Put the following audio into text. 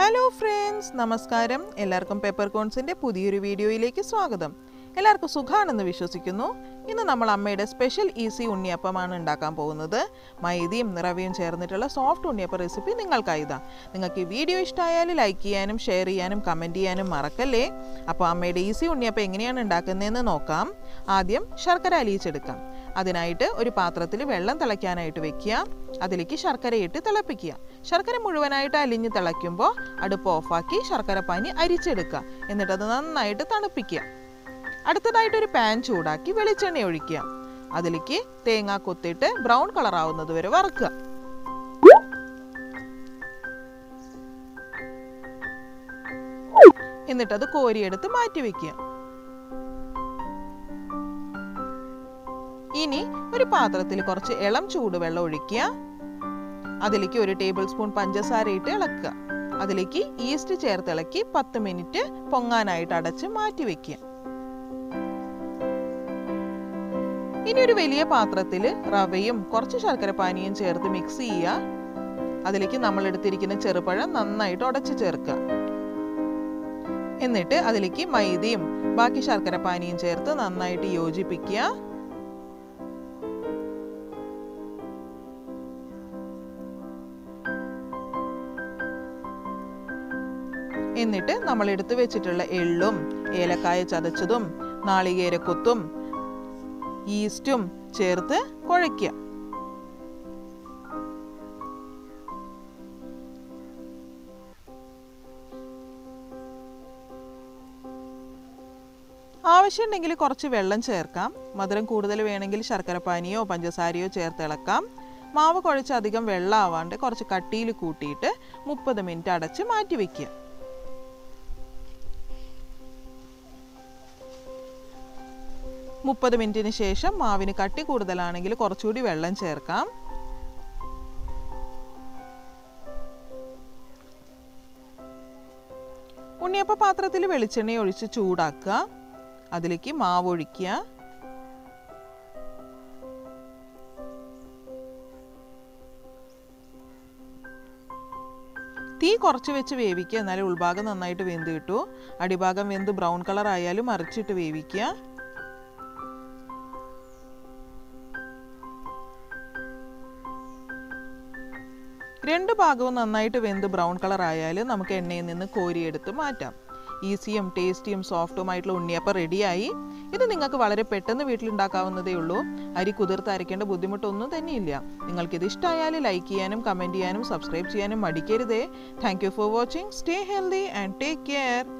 hello friends നമസ്കാരം എല്ലാവർക്കും pepper കോൺസിൻ്റെ പുതിയൊരു വീഡിയോയിലേക്ക് സ്വാഗതം എല്ലാവർക്കും സുഖാണെന്ന് വിശ്വസിക്കുന്നു ഇന്ന് നമ്മൾ അമ്മയുടെ സ്പെഷ്യൽ ഈസി ഉണ്ണിയപ്പമാണ് ഉണ്ടാക്കാൻ പോകുന്നത് മൈദയും നിറവയും ചേർന്നിട്ടുള്ള സോഫ്റ്റ് ഉണ്ണിയപ്പ റെസിപ്പി നിങ്ങൾക്കായി ഇതാ നിങ്ങൾക്ക് ഈ വീഡിയോ ഇഷ്ടമായാൽ ലൈക്ക് ചെയ്യാനും ഷെയർ ചെയ്യാനും കമൻറ്റ് ചെയ്യാനും മറക്കല്ലേ അപ്പോൾ അമ്മയുടെ ഈസി ഉണ്ണിയപ്പം എങ്ങനെയാണ് ഉണ്ടാക്കുന്നതെന്ന് നോക്കാം ആദ്യം ശർക്കര അലിയിച്ചെടുക്കാം അതിനായിട്ട് ഒരു പാത്രത്തിൽ വെള്ളം തിളയ്ക്കാനായിട്ട് വെക്കുക അതിലേക്ക് ശർക്കരയിട്ട് തിളപ്പിക്കുക ശർക്കര മുഴുവനായിട്ട് അലിഞ്ഞ് തിളയ്ക്കുമ്പോൾ അടുപ്പ് ഓഫാക്കി ശർക്കര പാനി അരിച്ചെടുക്കുക എന്നിട്ട് അത് നന്നായിട്ട് തണുപ്പിക്കുക അടുത്തതായിട്ട് ഒരു പാൻ ചൂടാക്കി വെളിച്ചെണ്ണ ഒഴിക്കുക അതിലേക്ക് തേങ്ങ കൊത്തിയിട്ട് ബ്രൗൺ കളർ ആവുന്നത് വരെ വറുക്കുക എന്നിട്ടത് കോരിയെടുത്ത് മാറ്റി വെക്കുക ഇനി ഒരു പാത്രത്തിൽ കുറച്ച് ഇളം ചൂടുവെള്ളം ഒഴിക്കുക അതിലേക്ക് ഒരു ടേബിൾ സ്പൂൺ പഞ്ചസാര ഇട്ട് ഇളക്കുക അതിലേക്ക് ഈസ്റ്റ് ചേർത്ത് ഇളക്കി പത്ത് മിനിറ്റ് പൊങ്ങാനായിട്ട് അടച്ച് മാറ്റി വെക്കുക ഇനി ഒരു വലിയ പാത്രത്തിൽ റവയും കുറച്ച് ശർക്കര പാനിയും ചേർത്ത് മിക്സ് ചെയ്യുക അതിലേക്ക് നമ്മൾ എടുത്തിരിക്കുന്ന ചെറുപഴം നന്നായിട്ട് ഉടച്ച് ചേർക്കുക എന്നിട്ട് അതിലേക്ക് മൈദയും ബാക്കി ശർക്കര പാനിയും ചേർത്ത് നന്നായിട്ട് യോജിപ്പിക്കുക എന്നിട്ട് നമ്മൾ എടുത്തു വെച്ചിട്ടുള്ള എള്ളും ഏലക്കായ ചതച്ചതും നാളികേരക്കൊത്തും ഈസ്റ്റും ചേർത്ത് കുഴയ്ക്കുക ആവശ്യമുണ്ടെങ്കിൽ കുറച്ച് വെള്ളം ചേർക്കാം മധുരം കൂടുതൽ വേണമെങ്കിൽ ശർക്കരപ്പാനിയോ പഞ്ചസാരയോ ചേർത്ത് ഇളക്കാം മാവ് കുഴച്ച് അധികം വെള്ളം ആവാണ്ട് കുറച്ച് കട്ടിയിൽ കൂട്ടിയിട്ട് മുപ്പത് മിനിറ്റ് അടച്ച് മാറ്റി വയ്ക്കുക മുപ്പത് മിനിറ്റിന് ശേഷം മാവിന് കട്ടി കൂടുതലാണെങ്കിൽ കുറച്ചുകൂടി വെള്ളം ചേർക്കാം ഉണ്ണിയപ്പ പാത്രത്തിൽ വെളിച്ചെണ്ണ ഒഴിച്ച് ചൂടാക്കുക അതിലേക്ക് മാവ് ഒഴിക്കുക തീ കുറച്ച് വെച്ച് വേവിക്കുക എന്നാലേ ഉൾഭാഗം നന്നായിട്ട് വെന്ത് കിട്ടൂ അടിഭാഗം വെന്ത് ബ്രൗൺ കളർ ആയാലും മറിച്ചിട്ട് വേവിക്കുക രണ്ട് ഭാഗവും നന്നായിട്ട് വെന്ത് ബ്രൗൺ കളർ ആയാൽ നമുക്ക് എണ്ണയിൽ നിന്ന് കോരിയെടുത്ത് മാറ്റാം ഈസിയും ടേസ്റ്റിയും സോഫ്റ്റുമായിട്ടുള്ള ഉണ്ണിയപ്പം റെഡിയായി ഇത് നിങ്ങൾക്ക് വളരെ പെട്ടെന്ന് വീട്ടിലുണ്ടാക്കാവുന്നതേ ഉള്ളൂ അരി കുതിർത്ത് അരയ്ക്കേണ്ട ബുദ്ധിമുട്ടൊന്നും തന്നെയില്ല നിങ്ങൾക്കിത് ഇഷ്ടമായാൽ ലൈക്ക് ചെയ്യാനും കമൻറ്റ് ചെയ്യാനും സബ്സ്ക്രൈബ് ചെയ്യാനും മടിക്കരുതേ thank you for watching stay healthy and take care